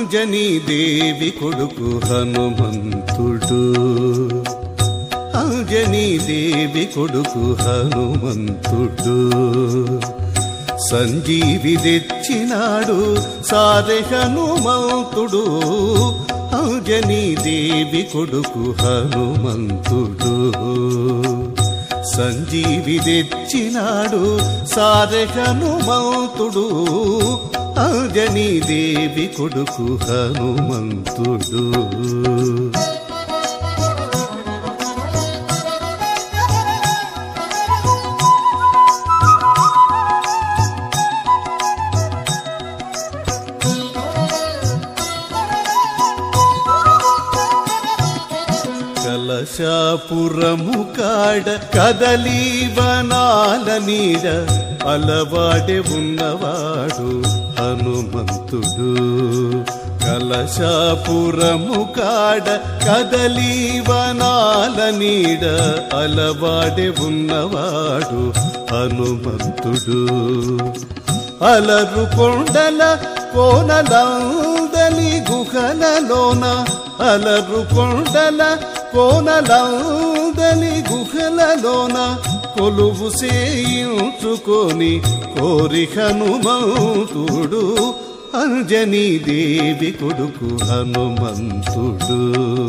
అంజనీ దేవి కొడుకు హనుమంతుడు అంజనీ దేవి కొడుకు హనుమంతుడు సంజీవి తెచ్చినాడు సారె హనుమంతుడు అంజనీ దేవి కొడుకు హనుమంతుడు సంజీవి తెచ్చినాడు సారె హనుమంతుడు అంజనీ దేవి కొడుకు హనుమంతుడు కలశాపురము కాడ కదలీ వనాల నీడ అలవాడే ఉన్నవాడు హనుమంతుడు కలశాపురము కాడ కదలీ వనాల నీడ అలవాడే ఉన్నవాడు హనుమంతుడు అలరు కొండల కోనలందలి గుహలలోన అలరు కొండల కోనలందలి గుహలలోన కొలువు చేయించుకొని కోరి హనుమంతుడు అంజనీ దేవి కొడుకు హనుమంతుడు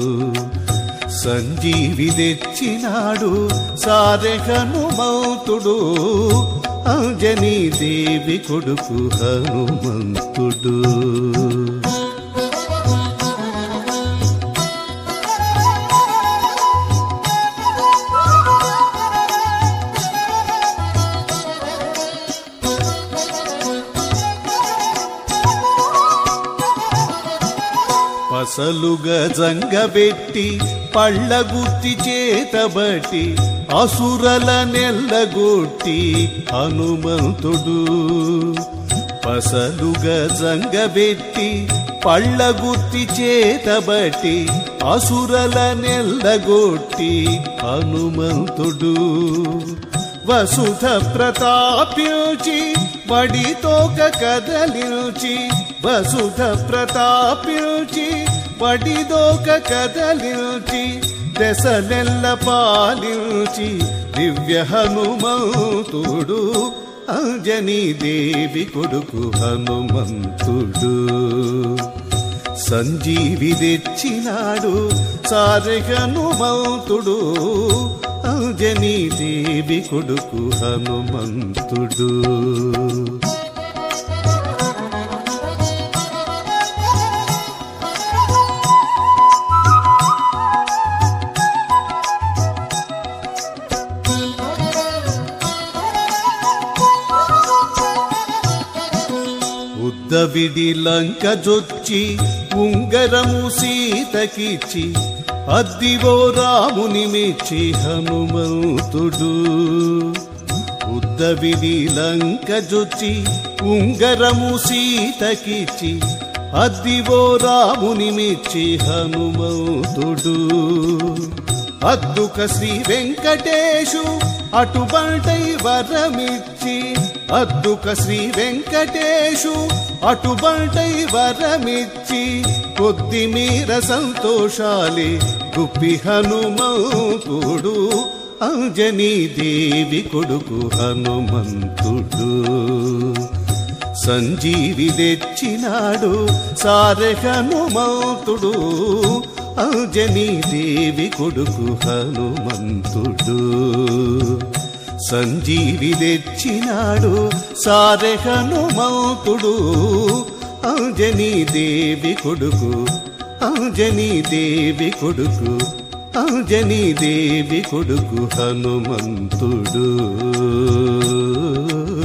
సంజీవి తెచ్చినాడు సారె హనుమంతుడు అంజనీ దేవి కొడుకు హనుమంతుడు పసలుగా జంగబెట్టి పళ్ళ గుత్తి చేతబట్టి అసురల నెల్లగొట్టి హనుమంతుడు పసలుగా జంగబెట్టి పళ్ళ గుత్తి చేతబట్టి అసురల నెల్లగొట్టి హనుమంతుడు వసుధ ప్రతాప్యోచి వడితోక కదలించి వసుధ ప్రతాప్యోచి వడిదోక కదలించి దశనెల్ల పాలించి దివ్య హనుమంతుడు అంజనీ దేవి కొడుకు హనుమంతుడు సంజీవి తెచ్చినాడు సారె హనుమంతుడు అంజనీ దేవి కొడుకు హనుమంతుడు ఉద్దవిడి లంక జొచ్చి ఉంగరము సీతకిచ్చి అద్దివో రాముని మెచ్చి హనుమంతుడు ఉద్దవిడి లంక జొచ్చి ఉంగరము సీతకిచ్చి అద్దివో రాముని మెచ్చి హనుమంతుడు అద్దుక శ్రీ వెంకటేశు అటుబంటై వరమిచ్చి అద్దుక శ్రీ వెంకటేశు అటుబంటై వరమిచ్చి కొద్ది మీర సంతోషాలే గుప్పి హనుమంతుడు అంజనీ దేవి కొడుకు హనుమంతుడు సంజీవి తెచ్చినాడు సారె హనుమంతుడు అంజనీ దేవి కొడుకు హనుమంతుడు సంజీవి తెచ్చినాడు సారె హనుమంతుడు అంజనీ దేవి కొడుకు అంజనీ దేవి కొడుకు అంజనీ దేవి కొడుకు హనుమంతుడు